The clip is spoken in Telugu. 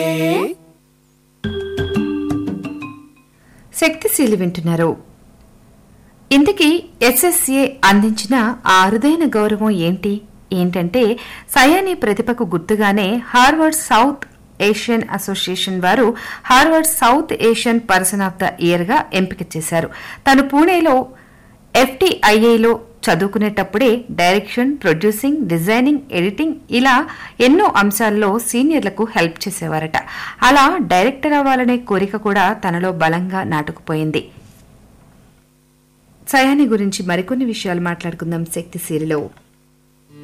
శక్తిశీలి వింటున్నారు ఇంతకీ ఎస్ఎస్ఏ అందించిన ఆ అరుదైన గౌరవం ఏంటి ఏంటంటే సయానీ ప్రతిభకు గుర్తుగానే హార్వర్డ్ సౌత్ ఏషియన్ అసోసియేషన్ వారు Harvard South Asian person of the year గా ఎంపిక చేశారు తను పూణేలో ఎఫ్టీఐఏలో చదువుకునేటప్పుడే డైరెక్షన్ ప్రొడ్యూసింగ్ డిజైనింగ్ ఎడిటింగ్ ఇలా ఎన్నో అంశాల్లో సీనియర్లకు హెల్ప్ చేసేవారట అలా డైరెక్టర్ అవ్వాలనే కోరిక కూడా తనలో బలంగా నాటుకుపోయింది సయాని గురించి మరికొన్ని విషయాలు మాట్లాడుకుందాం శక్తి సీరిలో